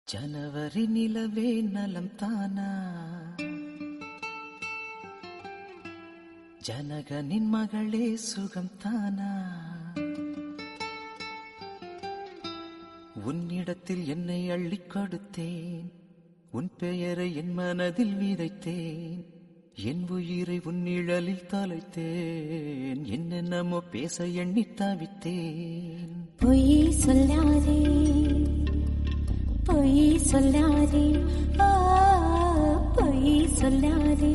ஜனவரி நிலவே நலம் தானா ஜனகனின் மகளே சுகம் தானா உன்னிடத்தில் என்னை அள்ளிக் கொடுத்தேன் உன் பெயரை என் மனதில் விதைத்தேன் என் உயிரை உன் நிழலில் தொலைத்தேன் என்னென்னமோ பேச எண்ணி தவித்தேன் பொய் சொல்லாதே பொய் சொல்லாதே ஆ, பொய் சொல்லாதே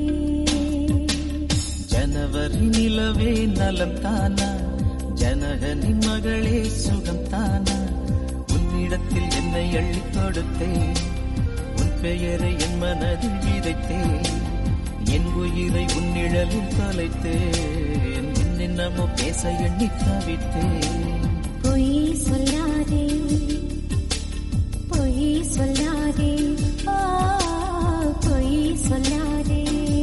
ஜனவரி நிலவே நலம் தானா ஜனகனின் மகளே சுகம் தானா உன்னிடத்தில் என்னை அள்ளிக் கொடுத்தேன் உன் பெயரை என் மனதில் விதைத்தேன் என் உயிரை உன் நிழலில் தொலைத்தேன் என்னென்னமோ பேச எண்ணி தவித்தேன் பொய் சொல்லாதே பொய் சொல்லாதே ஆ, பொய் சொல்லாதே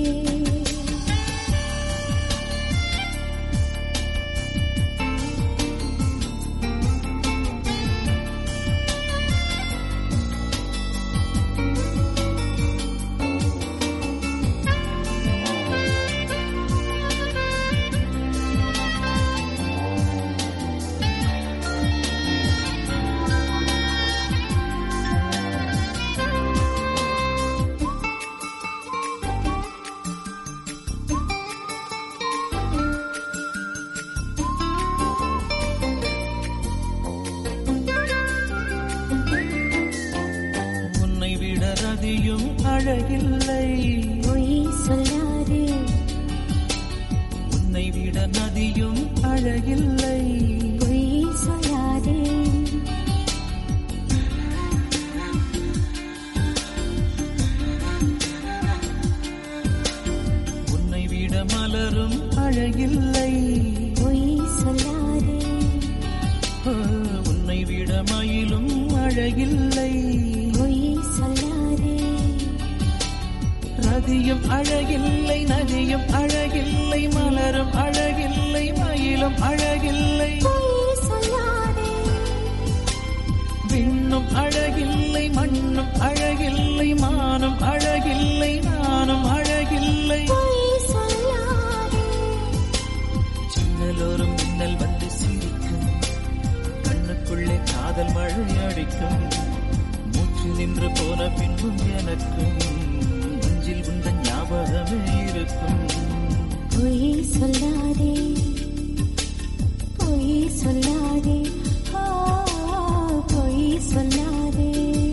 உன்னை விட ரதியும் அழகில்லை பொய் சொல்லாதே உன்னை விட நதியும் அழகில்லை பொய் சொல்லாதே உன்னை விட மலரும் அழகில்லை பொய் சொல்லாதே ஆ, உன்னை விட மயிலும் அழகில்லை பொய் சொல்லாதே ரதியும் அழகில்லை நதியும் அழகில்லை மலரும் அழகில்லை மயிலும் அழகில்லை பொய் சொல்லாதே விண்ணும் அழகில்லை மண்ணும் அழகில்லை மானும் அழகில்லை நானும் அழகில்லை பொய் சொல்லாதே சின்னலோரும் மின்னல் வந்து சிரிக்கும் கண்ணுக்குள்ளே காதல் மழை அடிக்கும் மூச்சு நின்று போன பின்பும் எனக்கும் நெஞ்சில் உந்த ஞாபகமே இருக்கும் பொய் சொல்லாதே பொய் சொல்லாதே ஆ, பொய் சொல்லாதே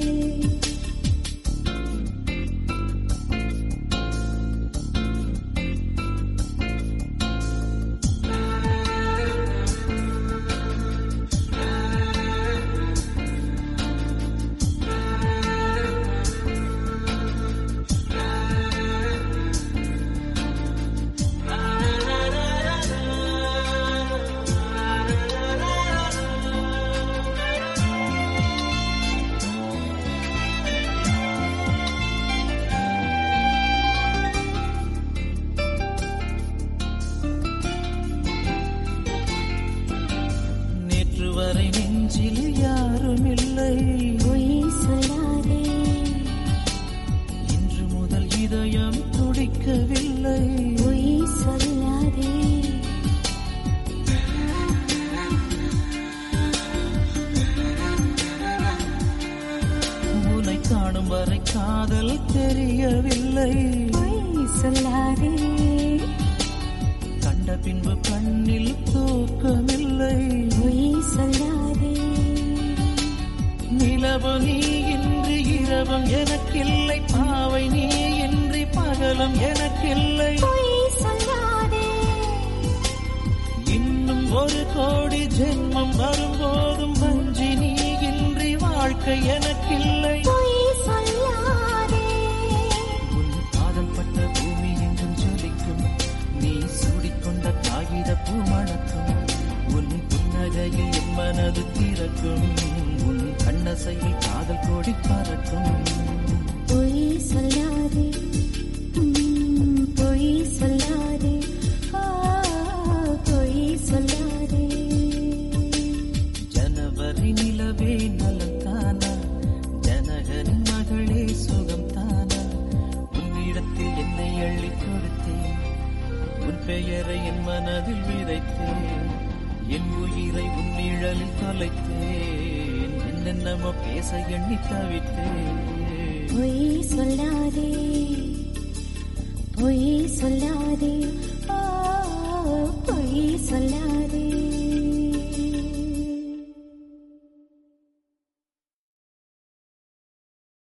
நேற்று வரை நெஞ்சில் யாரும் இல்லை பொய் சொல்லாதே இன்று முதல் இதயம் துடிக்கவில்லை பொய் சொல்லாதே உன்னை காணும் வரை காதல் தெரியவில்லை பொய் சொல்லாதே கண்ட பின்பு கண்ணில் தூக்கமில்லை பொய் சொல்லாதே நிலவு நீ இன்றி இரவும் எனக்கில்லை பாவை நீ இன்றி பகலும் எனக்கில்லை பொய் சொல்லாதே இன்னும் ஒரு கோடி ஜென்மம் வரும்போதும் வஞ்சி நீ இன்றி வாழ்க்கை எனக்கில்லை பொய் சொல்லாதே உன் பாதம் பட்ட பூமி எங்கும் ஜொலிக்கும் நீ சூடிக்கொண்ட காகித பூ மணக்கும் உன் புன்னகையில் என் மனது திறக்கும் உன் கண்ணசையில் காதல் கோடி பறக்கும் பொய் சொல்லாதே ம், பொய் சொல்லாதே ஆ, பொய் சொல்லாதே ஜனவரி நிலவே நலம் தானா ஜனகனி பெயரை என் மனதில் விதைத்தேன் என் உயிரை உன் நிழலில் தொலைத்தேன் என்னென்னமோ பேச எண்ணி தவித்தேன் பொய் சொல்லாதே பொய் சொல்லாதே